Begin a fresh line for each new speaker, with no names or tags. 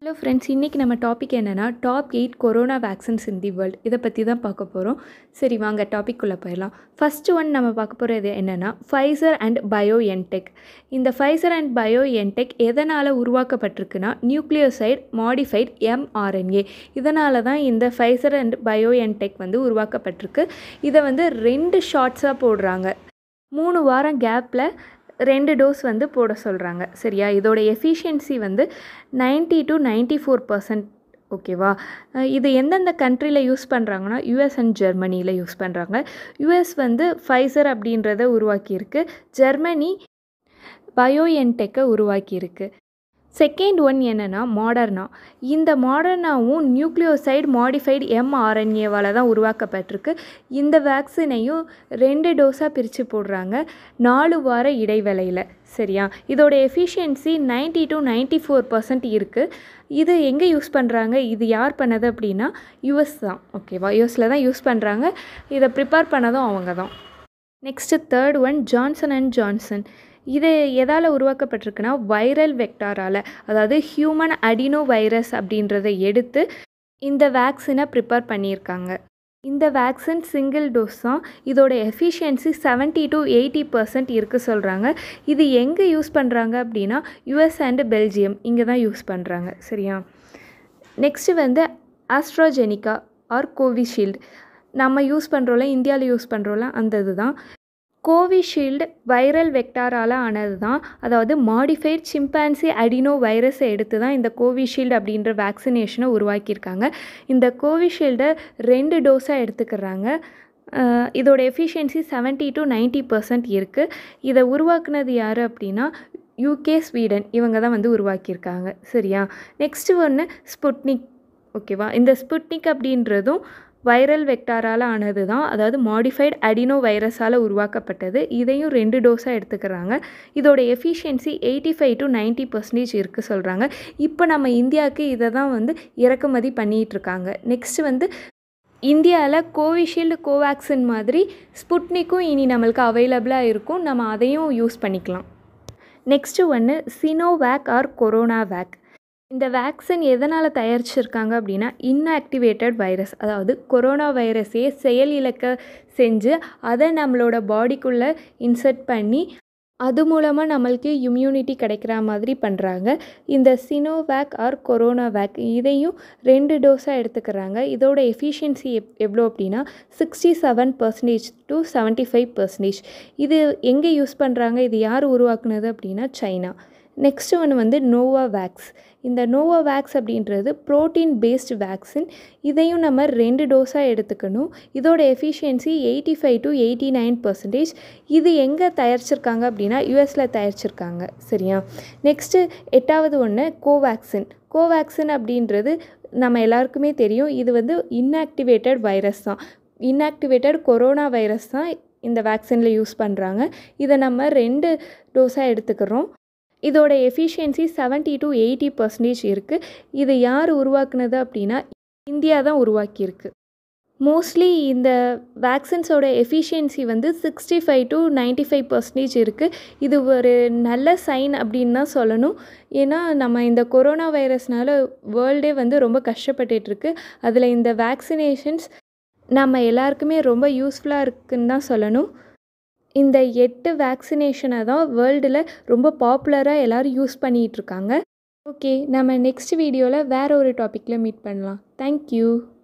hello friends இன்றைக்கி நம்ம topic என்னென்னா top eight corona vaccines in the world இதை பற்றி தான் பார்க்க போகிறோம் சரி வாங்க டாபிக்குள்ளே போயிடலாம் ஃபஸ்ட்டு ஒன் நம்ம பார்க்க போகிறது என்னென்னா ஃபைசர் அண்ட் பயோ என்டெக் இந்த ஃபைசர் அண்ட் பயோ என்டெக் எதனால் உருவாக்கப்பட்டிருக்குன்னா நியூக்ளியோசைட் மாடிஃபைட் எம்ஆர்என்ஏ இதனால தான் இந்த ஃபைசர் அண்ட் பயோ என்டெக் வந்து உருவாக்கப்பட்டிருக்கு இதை வந்து ரெண்டு ஷார்ட்ஸாக போடுறாங்க மூணு வாரம் கேப்பில் ரெண்டு டோஸ் வந்து போட சொல்கிறாங்க சரியா இதோட எஃபிஷியன்சி வந்து ninety to ninety four percent ஓகேவா அஹ் இது எந்தெந்த கண்ட்ரியில் யூஸ் பண்ணுறாங்கன்னா யூஎஸ் அண்ட் ஜெர்மனியில் யூஸ் பண்ணுறாங்க யூஎஸ் வந்து ஃபைசர் அப்படின்றத உருவாக்கியிருக்கு ஜெர்மனி பயோஎன்டெக்கை உருவாக்கியிருக்கு செகண்ட் ஒன் என்னென்னா மாடர்னா இந்த மாடர்னாவும் நியூக்ளியோசைடு மாடிஃபைடு எம்ஆர்என்ஏவால் தான் உருவாக்கப்பட்டிருக்கு இந்த வேக்சினையும் ரெண்டு டோஸாக பிரித்து போடுறாங்க நாலு வார இடைவேளையில் சரியா இதோட efficiency ninety to ninety four percent இருக்குது இது எங்கே யூஸ் பண்ணுறாங்க இது யார் பண்ணது அப்படின்னா யுஎஸ் தான் ஓகேவா யுஎஸில் தான் யூஸ் பண்ணுறாங்க இதை ப்ரிப்பேர் பண்ணதும் அவங்க தான் next third one Johnson and Johnson இது எதால் உருவாக்கப்பட்டிருக்குன்னா வைரல் வெக்டாரால் அதாவது ஹியூமன் அடினோ வைரஸ் அப்படின்றத எடுத்து இந்த வேக்சினை ப்ரிப்பேர் பண்ணியிருக்காங்க இந்த வேக்சின் சிங்கிள் டோஸ் தான் இதோட efficiency seventy to eighty percent இருக்குது சொல்கிறாங்க இது எங்கே யூஸ் பண்ணுறாங்க அப்படின்னா யுஎஸ் அண்டு பெல்ஜியம் இங்கே தான் யூஸ் பண்ணுறாங்க சரியா நெக்ஸ்ட்டு வந்து ஆஸ்ட்ராஜெனிகா ஆர் கோவிஷீல்டு நம்ம யூஸ் பண்ணுறோம்ல இந்தியாவில் யூஸ் பண்ணுறோம்ல அந்த இதுதான் கோவிஷீல்டு வைரல் வெக்டாரால் ஆனது தான் அதாவது மாடிஃபைட் சிம்பான்சி அடினோ வைரஸை எடுத்து தான் இந்த கோவிஷீல்டு அப்படின்ற வேக்சினேஷனை உருவாக்கியிருக்காங்க இந்த கோவிஷீல்டை ரெண்டு டோஸாக எடுத்துக்கிறாங்க அஹ் இதோட efficiency seventy to ninety percent இருக்குது இதை உருவாக்குனது யார் அப்படின்னா யூகே ஸ்வீடன் இவங்க தான் வந்து உருவாக்கியிருக்காங்க சரியா நெக்ஸ்ட்டு ஒன்று ஸ்புட்னிக் ஓகேவா இந்த ஸ்புட்னிக் அப்படின்றதும் வைரல் வெக்டாரால் ஆனது தான் அதாவது மாடிஃபைடு அடினோ வைரஸால் உருவாக்கப்பட்டது இதையும் ரெண்டு டோஸாக எடுத்துக்கிறாங்க இதோட efficiency eighty five to ninety percentage இருக்குது சொல்கிறாங்க இப்போ நம்ம இந்தியாவுக்கு இதை தான் வந்து இறக்குமதி பண்ணிகிட்ருக்காங்க நெக்ஸ்ட்டு வந்து இந்தியாவில் கோவிஷீல்டு கோவேக்சின் மாதிரி ஸ்புட்னிக்கும் இனி நம்மளுக்கு அவைலபிளாக இருக்கும் நம்ம அதையும் யூஸ் பண்ணிக்கலாம் நெக்ஸ்ட்டு ஒன்று சினோவேக் ஆர் கொரோனா வேக் இந்த வேக்சின் எதனால் தயாரிச்சிருக்காங்க அப்படின்னா இன்ஆக்டிவேட்டட் வைரஸ் அதாவது கொரோனா வைரஸையே செயல் இழக்க செஞ்சு அதை நம்மளோட பாடிக்குள்ளே இன்சர்ட் பண்ணி அது மூலமாக நம்மளுக்கு இம்யூனிட்டி கிடைக்கிற மாதிரி பண்ணுறாங்க இந்த சினோவேக் ஆர் கொரோனா வேக் இதையும் ரெண்டு டோஸாக எடுத்துக்கிறாங்க இதோட எஃபிஷியன்சி எப் எவ்வளோ அப்படின்னா sixty seven percentage to seventy five percentage இது எங்கே யூஸ் பண்ணுறாங்க இது யார் உருவாக்குனது அப்படின்னா சைனா நெக்ஸ்ட் ஒன்று வந்து நோவா வேக்ஸ் இந்த நோவா வேக்ஸ் அப்படின்றது ப்ரோட்டீன் பேஸ்டு வேக்சின் இதையும் நம்ம ரெண்டு டோஸாக எடுத்துக்கணும் இதோட efficiency eighty five to eighty nine percentage இது எங்கே தயாரிச்சிருக்காங்க அப்படின்னா யூஎஸில் தயாரிச்சிருக்காங்க சரியா நெக்ஸ்ட்டு எட்டாவது ஒன்று கோவேக்சின் கோவேக்சின் அப்படின்றது நம்ம எல்லாருக்குமே தெரியும் இது வந்து இன்ஆக்டிவேட்டட் வைரஸ் தான் இன்ஆக்டிவேட்டட் கொரோனா வைரஸ் தான் இந்த வேக்சினில் யூஸ் பண்ணுறாங்க இதை நம்ம ரெண்டு டோஸாக எடுத்துக்கிறோம் இதோட efficiency seventy to eighty percentage இருக்குது இது யார் உருவாக்குனது அப்படின்னா இந்தியா தான் உருவாக்கியிருக்கு மோஸ்ட்லி இந்த வேக்சின்ஸோட எஃபிஷியன்சி வந்து sixty five to ninety five percentage இருக்குது இது ஒரு நல்ல சைன் அப்படின்னு தான் சொல்லணும் ஏன்னா நம்ம இந்த கொரோனா வைரஸ்னால வேர்ல்டே வந்து ரொம்ப கஷ்டப்பட்டுட்ருக்கு அதில் இந்த வேக்சினேஷன்ஸ் நம்ம எல்லாருக்குமே ரொம்ப யூஸ்ஃபுல்லாக இருக்குன்னு தான் சொல்லணும் இந்த எட்டு வேக்சினேஷனை தான் வேர்ல்டில் ரொம்ப பாப்புலராக எல்லோரும் யூஸ் பண்ணிகிட்ருக்காங்க ஓகே நம்ம நெக்ஸ்ட் வீடியோவில் வேறு ஒரு டாப்பிக்கில் மீட் பண்ணலாம் தேங்க்யூ